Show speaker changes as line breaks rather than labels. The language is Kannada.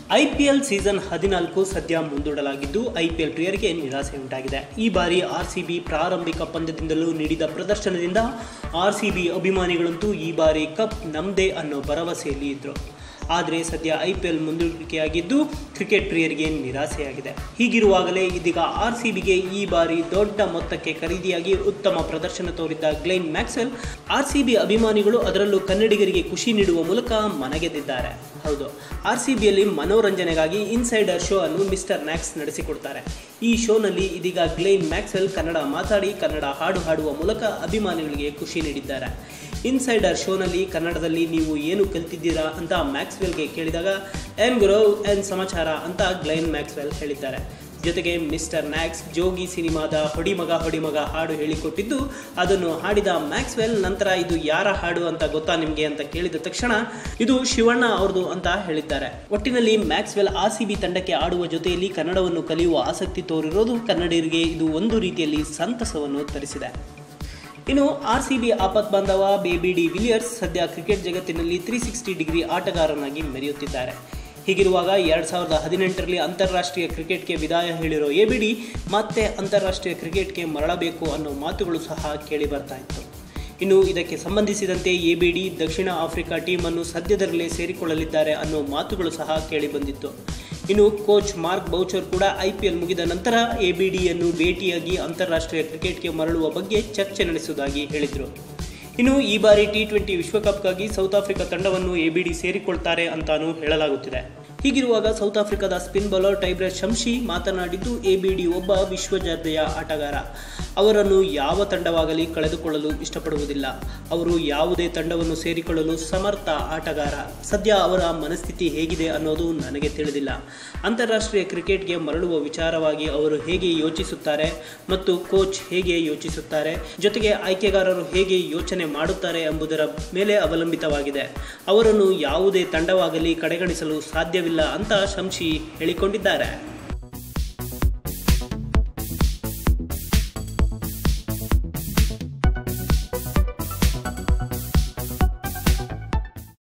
ಐ ಪಿ ಎಲ್ ಸೀಸನ್ ಹದಿನಾಲ್ಕು ಸದ್ಯ ಮುಂದೂಡಲಾಗಿದ್ದು ಐ ಪಿ ಎಲ್ ಪ್ರಿಯರಿಗೆ ನಿರಾಸೆ ಉಂಟಾಗಿದೆ ಈ ಬಾರಿ ಆರ್ ಸಿ ಬಿ ಪ್ರಾರಂಭಿಕ ಪಂದ್ಯದಿಂದಲೂ ನೀಡಿದ ಪ್ರದರ್ಶನದಿಂದ ಆರ್ ಸಿ ಬಿ ಅಭಿಮಾನಿಗಳಂತೂ ಈ ಬಾರಿ ಕಪ್ ನಮ್ಮದೇ ಅನ್ನೋ ಭರವಸೆಯಲ್ಲಿ ಇದ್ದರು ಆದರೆ ಸದ್ಯ ಐ ಪಿ ಎಲ್ ಮುಂದೂಡಿಕೆಯಾಗಿದ್ದು ಕ್ರಿಕೆಟ್ ಪ್ರಿಯರಿಗೆ ನಿರಾಸೆಯಾಗಿದೆ ಹೀಗಿರುವಾಗಲೇ ಇದೀಗ ಆರ್ ಸಿ ಬಿಗೆ ಈ ಬಾರಿ ದೊಡ್ಡ ಮೊತ್ತಕ್ಕೆ ಖರೀದಿಯಾಗಿ ಉತ್ತಮ ಪ್ರದರ್ಶನ ತೋರಿದ್ದ Glenn Maxwell R C B ಅಭಿಮಾನಿಗಳು ಅದರಲ್ಲೂ ಕನ್ನಡಿಗರಿಗೆ ಖುಷಿ ನೀಡುವ ಮೂಲಕ ಮನಗೆದ್ದಿದ್ದಾರೆ ಹೌದು ಆರ್ ಸಿ ಬಿಯಲ್ಲಿ ಮನೋರಂಜನೆಗಾಗಿ ಇನ್ಸೈಡರ್ ಶೋ ಅನ್ನು ಮಿಸ್ಟರ್ ಮ್ಯಾಕ್ಸ್ ನಡೆಸಿಕೊಡ್ತಾರೆ ಈ ಶೋನಲ್ಲಿ ಇದೀಗ ಗ್ಲೈನ್ ಮ್ಯಾಕ್ಸ್ವೆಲ್ ಕನ್ನಡ ಮಾತಾಡಿ ಕನ್ನಡ ಹಾಡು ಹಾಡುವ ಮೂಲಕ ಅಭಿಮಾನಿಗಳಿಗೆ ಖುಷಿ ನೀಡಿದ್ದಾರೆ ಇನ್ಸೈಡರ್ ಶೋನಲ್ಲಿ ಕನ್ನಡದಲ್ಲಿ ನೀವು ಏನು ಕಲ್ತಿದ್ದೀರಾ ಅಂತ ಮ್ಯಾಕ್ಸ್ವೆಲ್ಗೆ ಕೇಳಿದಾಗ ಏನ್ ಗುರು ಏನ್ ಸಮಾಚಾರ ಅಂತ ಗ್ಲೈನ್ ಮ್ಯಾಕ್ಸ್ವೆಲ್ ಹೇಳಿದ್ದಾರೆ ಜೊತೆಗೆ ಮಿಸ್ಟರ್ ಮ್ಯಾಕ್ಸ್ ಜೋಗಿ ಸಿನಿಮಾದ ಹೊಡಿಮಗ ಹೊಡಿಮಗ ಹಾಡು ಹೇಳಿಕೊಟ್ಟಿದ್ದು ಅದನ್ನು ಹಾಡಿದ ಮ್ಯಾಕ್ಸ್ವೆಲ್ ನಂತರ ಇದು ಯಾರ ಹಾಡು ಅಂತ ಗೊತ್ತಾ ನಿಮಗೆ ಅಂತ ಕೇಳಿದ ತಕ್ಷಣ ಇದು ಶಿವಣ್ಣ ಅವ್ರದ್ದು ಅಂತ ಹೇಳಿದ್ದಾರೆ ಒಟ್ಟಿನಲ್ಲಿ ಮ್ಯಾಕ್ಸ್ವೆಲ್ ಆರ್ ಸಿ ಬಿ ತಂಡಕ್ಕೆ ಆಡುವ ಜೊತೆಯಲ್ಲಿ ಕನ್ನಡವನ್ನು ಕಲಿಯುವ ಆಸಕ್ತಿ ತೋರಿರೋದು ಕನ್ನಡಿಗರಿಗೆ ಇದು ಒಂದು ರೀತಿಯಲ್ಲಿ ಸಂತಸವನ್ನು ತರಿಸಿದೆ ಇನ್ನು ಆರ್ ಸಿ ಬಿ ಆಪತ್ ಬಾಂಧವ ಬೇಬಿ ಡಿ ವಿಲಿಯರ್ಸ್ ಸದ್ಯ ಕ್ರಿಕೆಟ್ ಜಗತ್ತಿನಲ್ಲಿ ತ್ರೀ ಸಿಕ್ಸ್ಟಿ ಡಿಗ್ರಿ ಆಟಗಾರನಾಗಿ ಮೆರೆಯುತ್ತಿದ್ದಾರೆ ಹೀಗಿರುವಾಗ ಎರಡು ಸಾವಿರದ ಹದಿನೆಂಟರಲ್ಲಿ ಅಂತಾರಾಷ್ಟ್ರೀಯ ಕ್ರಿಕೆಟ್ಗೆ ವಿದಾಯ ಹೇಳಿರೋ ಎ ಬಿ ಡಿ ಮತ್ತೆ ಅಂತಾರಾಷ್ಟ್ರೀಯ ಕ್ರಿಕೆಟ್ಗೆ ಮರಳಬೇಕು ಅನ್ನೋ ಮಾತುಗಳು ಸಹ ಕೇಳಿ ಬರ್ತಾ ಇತ್ತು ಇನ್ನು ಇದಕ್ಕೆ ಸಂಬಂಧಿಸಿದಂತೆ ಎ ಬಿ ಡಿ ದಕ್ಷಿಣ ಆಫ್ರಿಕಾ ಟೀಮನ್ನು ಸದ್ಯದಲ್ಲೇ ಸೇರಿಕೊಳ್ಳಲಿದ್ದಾರೆ ಅನ್ನೋ ಮಾತುಗಳು ಸಹ ಕೇಳಿಬಂದಿತ್ತು ಇನ್ನು ಕೋಚ್ ಮಾರ್ಕ್ ಬೌಚರ್ ಕೂಡ ಐ ಪಿ ಎಲ್ ಮುಗಿದ ನಂತರ ಎ ಬಿ ಡಿಯನ್ನು ಭೇಟಿಯಾಗಿ ಅಂತಾರಾಷ್ಟ್ರೀಯ ಕ್ರಿಕೆಟ್ಗೆ ಮರಳುವ ಬಗ್ಗೆ ಚರ್ಚೆ ನಡೆಸುವುದಾಗಿ ಹೇಳಿದರು ಇನ್ನು ಈ ಬಾರಿ ಟಿ ಟ್ವೆಂಟಿ ವಿಶ್ವಕಪ್ಗಾಗಿ ಸೌತ್ ಆಫ್ರಿಕಾ ತಂಡವನ್ನು ಎ ಬಿ ಡಿ ಸೇರಿಕೊಳ್ತಾರೆ ಅಂತಾನೂ ಹೇಳಲಾಗುತ್ತಿದೆ ಹೀಗಿರುವಾಗ ಸೌತ್ ಆಫ್ರಿಕಾದ ಸ್ಪಿನ್ ಬೌಲರ್ ಟೈಬ್ರಸ್ ಶಂಶಿ ಮಾತನಾಡಿದ್ದು ಎ ಬಿ ಡಿ ಒಬ್ಬ ವಿಶ್ವದರ್ಜೆಯ ಆಟಗಾರ ಅವರನ್ನು ಯಾವ ತಂಡವಾಗಲಿ ಕಳೆದುಕೊಳ್ಳಲು ಇಷ್ಟಪಡುವುದಿಲ್ಲ ಅವರು ಯಾವುದೇ ತಂಡವನ್ನು ಸೇರಿಕೊಳ್ಳಲು ಸಮರ್ಥ ಆಟಗಾರ ಸದ್ಯ ಅವರ ಮನಸ್ಥಿತಿ ಹೇಗಿದೆ ಅನ್ನೋದು ನನಗೆ ತಿಳಿದಿಲ್ಲ ಅಂತಾರಾಷ್ಟ್ರೀಯ ಕ್ರಿಕೆಟ್ಗೆ ಮರಳುವ ವಿಚಾರವಾಗಿ ಅವರು ಹೇಗೆ ಯೋಚಿಸುತ್ತಾರೆ ಮತ್ತು ಕೋಚ್ ಹೇಗೆ ಯೋಚಿಸುತ್ತಾರೆ ಜೊತೆಗೆ ಆಯ್ಕೆಗಾರರು ಹೇಗೆ ಯೋಚನೆ ಮಾಡುತ್ತಾರೆ ಎಂಬುದರ ಮೇಲೆ ಅವಲಂಬಿತವಾಗಿದೆ ಅವರನ್ನು ಯಾವುದೇ ತಂಡವಾಗಲಿ ಕಡೆಗಣಿಸಲು ಸಾಧ್ಯವಿಲ್ಲ ಅಂತ ಶಂಶಿ ಹೇಳಿಕೊಂಡಿದ್ದಾರೆ